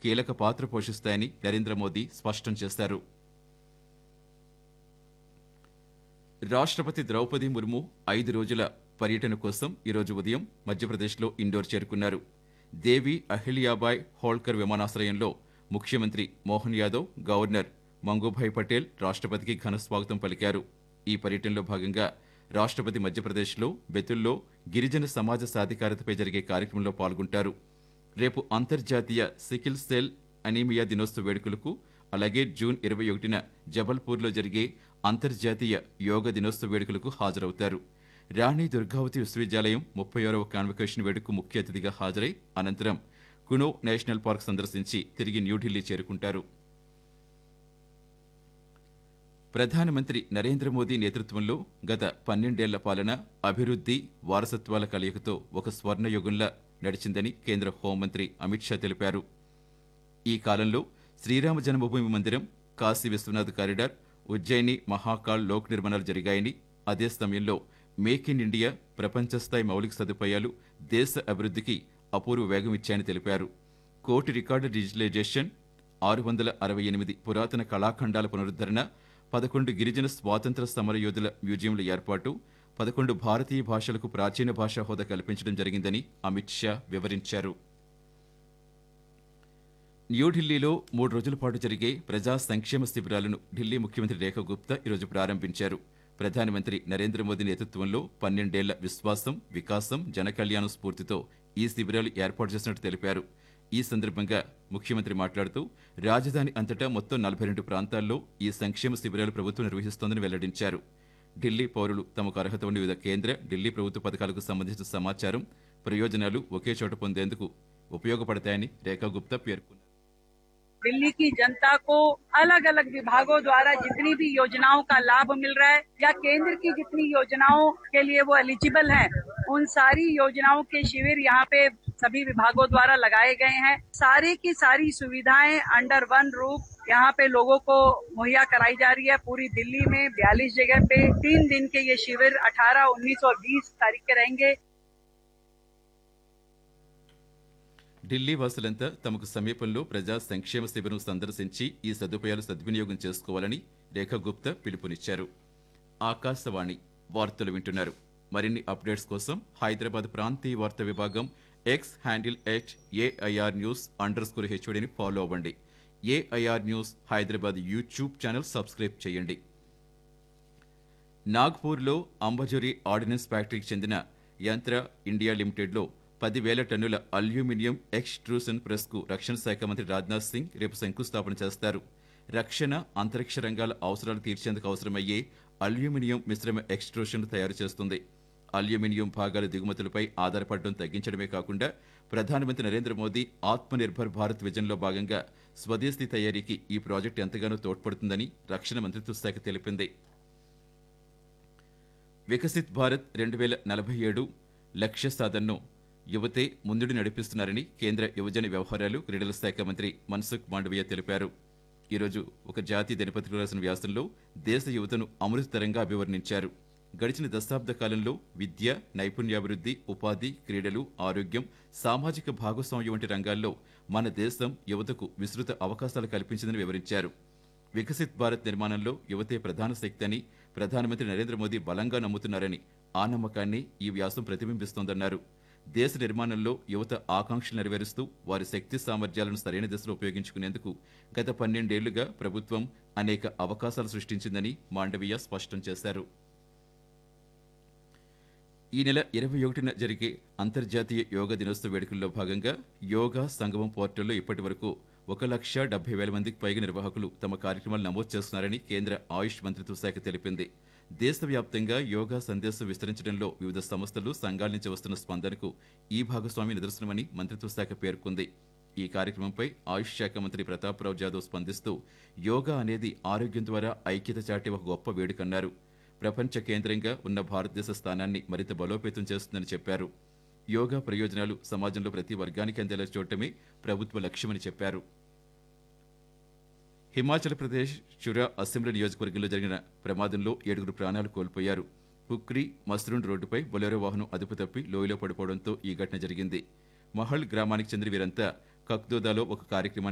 కీలక పాత్ర పోషిస్తాయని నరేంద్ర మోదీ స్పష్టం చేశారు రాష్ట్రపతి ద్రౌపది ముర్ము ఐదు రోజుల పర్యటన కోసం ఈరోజు ఉదయం మధ్యప్రదేశ్లో ఇండోర్ చేరుకున్నారు దేవి అహిల్యాబాయ్ హోల్కర్ విమానాశ్రయంలో ముఖ్యమంత్రి మోహన్ యాదవ్ గవర్నర్ మంగూభాయ్ పటేల్ రాష్ట్రపతికి ఘన స్వాగతం పలికారు ఈ పర్యటనలో భాగంగా రాష్ట్రపతి మధ్యప్రదేశ్లో బెతుల్లో గిరిజన సమాజ సాధికారతపై జరిగే కార్యక్రమంలో పాల్గొంటారు రేపు అంతర్జాతీయ సికిల్ సెల్ అనీమియా దినోత్సవ వేడుకలకు అలాగే జూన్ ఇరవై ఒకటిన జబల్పూర్లో జరిగే అంతర్జాతీయ యోగ దినోత్సవ వేడుకలకు హాజరవుతారు రాణి దుర్గావతి విశ్వవిద్యాలయం ముప్పై ఆరవ కాన్వకేషన్ వేడుకకు ముఖ్య అతిథిగా హాజరై అనంతరం కునో నేషనల్ పార్క్ సందర్శించి తిరిగి న్యూఢిల్లీ చేరుకుంటారు ప్రధానమంత్రి నరేంద్ర మోదీ నేతృత్వంలో గత పన్నెండేళ్ల పాలన అభివృద్ధి వారసత్వాల కలయికతో ఒక స్వర్ణయుగంలా నడిచిందని కేంద్ర హోంమంత్రి అమిత్ షా తెలిపారు ఈ కాలంలో శ్రీరామ జన్మభూమి మందిరం కాశీ విశ్వనాథ్ కారిడార్ ఉజ్జయిని మహాకాల్ లోక్ నిర్మాణాలు జరిగాయని అదే సమయంలో మేక్ ఇన్ ఇండియా ప్రపంచస్థాయి మౌలిక సదుపాయాలు దేశ అభివృద్ధికి అపూర్వ వేగం ఇచ్చాయని తెలిపారు కోటి రికార్డు డిజిటలైజేషన్ ఆరు వందల అరవై ఎనిమిది పురాతన కళాఖండాల పునరుద్ధరణ పదకొండు గిరిజన స్వాతంత్ర సమరయోధుల మ్యూజియంల ఏర్పాటు పదకొండు భారతీయ భాషలకు ప్రాచీన భాషా హోదా కల్పించడం జరిగిందని అమిత్ షా వివరించారు న్యూఢిల్లీలో మూడు రోజుల పాటు జరిగే ప్రజా సంక్షేమ శిబిరాలను ఢిల్లీ ముఖ్యమంత్రి రేఖా గుప్తా ఈరోజు ప్రారంభించారు ప్రధానమంత్రి నరేంద్ర మోదీ నేతృత్వంలో పన్నెండేళ్ల విశ్వాసం వికాసం జనకళ్యాణం స్ఫూర్తితో ఈ శిబిరాలు ఏర్పాటు చేసినట్టు తెలిపారు ఈ సందర్భంగా ముఖ్యమంత్రి మాట్లాడుతూ రాజధాని అంతటా మొత్తం నలభై రెండు ప్రాంతాల్లో ఈ సంక్షేమ శిబిరాలు ప్రభుత్వం నిర్వహిస్తోందని వెల్లడించారు ఢిల్లీ పౌరులు తమకు అర్హత ఉన్న వివిధ కేంద్ర ఢిల్లీ ప్రభుత్వ పథకాలకు సంబంధించిన సమాచారం ప్రయోజనాలు ఒకే చోట పొందేందుకు ఉపయోగపడతాయని రేఖా గుప్తా పేర్కొన్నారు दिल्ली की जनता को अलग अलग विभागों द्वारा जितनी भी योजनाओं का लाभ मिल रहा है या केंद्र की जितनी योजनाओं के लिए वो एलिजिबल हैं, उन सारी योजनाओं के शिविर यहाँ पे सभी विभागों द्वारा लगाए गए हैं सारी की सारी सुविधाएं अंडर वन रूप यहाँ पे लोगों को मुहैया कराई जा रही है पूरी दिल्ली में बयालीस जगह पे तीन दिन के ये शिविर 18, 19 और 20 तारीख के रहेंगे ఢిల్లీ వాసులంతా తమకు సమీపంలో ప్రజా సంక్షేమ శిబిరం సందర్శించి ఈ సదుపాయాలు సద్వినియోగం చేసుకోవాలని రేఖా గుప్తా పిలుపునిచ్చారు ఆకాశవాణి వార్తలు వింటున్నారు మరిన్ని అప్డేట్స్ కోసం హైదరాబాద్ ప్రాంతీయ వార్తా విభాగం X handle at AIR news under score హెచ్ఓడిని ఫాలో అవ్వండి AIR news Hyderabad YouTube channel subscribe చేయండి నాగ్పూర్లో అంబజోరి ఆర్డినెన్స్ ఫ్యాక్టరీకి చెందిన యంత్ర ఇండియా లిమిటెడ్లో పదివేల టన్నుల అల్యూమినియం ఎక్స్ట్రూషన్ ప్రెస్కు రక్షణ శాఖ మంత్రి రాజ్నాథ్ సింగ్ రేపు శంకుస్థాపన చేస్తారు రక్షణ అంతరిక్ష రంగాల అవసరాలు తీర్చేందుకు అవసరమయ్యే అల్యూమినియం మిశ్రమ ఎక్స్ట్రూషన్ తయారు చేస్తుంది అల్యూమినియం భాగాల దిగుమతులపై ఆధారపడడం తగ్గించడమే కాకుండా ప్రధానమంత్రి నరేంద్ర మోదీ ఆత్మ నిర్భర్ భారత్ విజన్లో భాగంగా స్వదేశీ తయారీకి ఈ ప్రాజెక్టు ఎంతగానో తోడ్పడుతుందని రక్షణ మంత్రిత్వ శాఖ తెలిపింది వికసిత్ భారత్ రెండు వేల నలభై ఏడు లక్ష్య సాధనను యువతే ముందుడు నడిపిస్తున్నారని కేంద్ర యువజన వ్యవహారాలు క్రీడల శాఖ మంత్రి మన్సుఖ్ మాండవీయ తెలిపారు ఈరోజు ఒక జాతీయ దినపత్రికలో రాసిన వ్యాసంలో దేశ యువతను అమృతతరంగా అభివర్ణించారు గడిచిన దశాబ్ద కాలంలో విద్య నైపుణ్యాభివృద్ధి ఉపాధి క్రీడలు ఆరోగ్యం సామాజిక భాగస్వామ్యం వంటి రంగాల్లో మన దేశం యువతకు విస్తృత అవకాశాలు కల్పించిందని వివరించారు వికసిత్ భారత్ నిర్మాణంలో యువతే ప్రధాన శక్తి అని ప్రధానమంత్రి నరేంద్ర మోదీ బలంగా నమ్ముతున్నారని ఆ నమ్మకాన్ని ఈ వ్యాసం ప్రతిబింబిస్తోందన్నారు దేశ నిర్మాణంలో యువత ఆకాంక్షలు నెరవేరుస్తూ వారి శక్తి సామర్థ్యాలను సరైన దిశలో ఉపయోగించుకునేందుకు గత పన్నెండేళ్లుగా ప్రభుత్వం అనేక అవకాశాలు సృష్టించిందని మాండవీయ స్పష్టం చేశారు ఈ నెల ఇరవై ఒకటిన జరిగే అంతర్జాతీయ యోగా దినోత్సవ వేడుకల్లో భాగంగా యోగా సంగమం పోర్టల్లో ఇప్పటి వరకు ఒక లక్ష డెబ్బై వేల మందికి పైగా నిర్వాహకులు తమ కార్యక్రమాలు నమోదు చేస్తున్నారని కేంద్ర ఆయుష్ మంత్రిత్వ శాఖ తెలిపింది దేశవ్యాప్తంగా యోగా సందేశం విస్తరించడంలో వివిధ సంస్థలు సంఘాల నుంచి వస్తున్న స్పందనకు ఈ భాగస్వామి నిదర్శనమని మంత్రిత్వ శాఖ పేర్కొంది ఈ కార్యక్రమంపై ఆయుష్ శాఖ మంత్రి ప్రతాప్రావు జాదవ్ స్పందిస్తూ యోగా అనేది ఆరోగ్యం ద్వారా ఐక్యత చాటే ఒక గొప్ప వేడుకన్నారు ప్రపంచ కేంద్రంగా ఉన్న భారతదేశ స్థానాన్ని మరింత బలోపేతం చేస్తుందని చెప్పారు యోగా ప్రయోజనాలు సమాజంలో ప్రతి వర్గానికి అందేలా చూడటమే ప్రభుత్వ లక్ష్యమని చెప్పారు హిమాచల్ ప్రదేశ్ చురా అసెంబ్లీ నియోజకవర్గంలో జరిగిన ప్రమాదంలో ఏడుగురు ప్రాణాలు కోల్పోయారు పుక్రి మస్రూన్ రోడ్డుపై బొలెరో వాహనం అదుపు తప్పి లోయలో పడిపోవడంతో ఈ ఘటన జరిగింది మహల్ గ్రామానికి చెందిన వీరంతా కక్దోదాలో ఒక కార్యక్రమాన్ని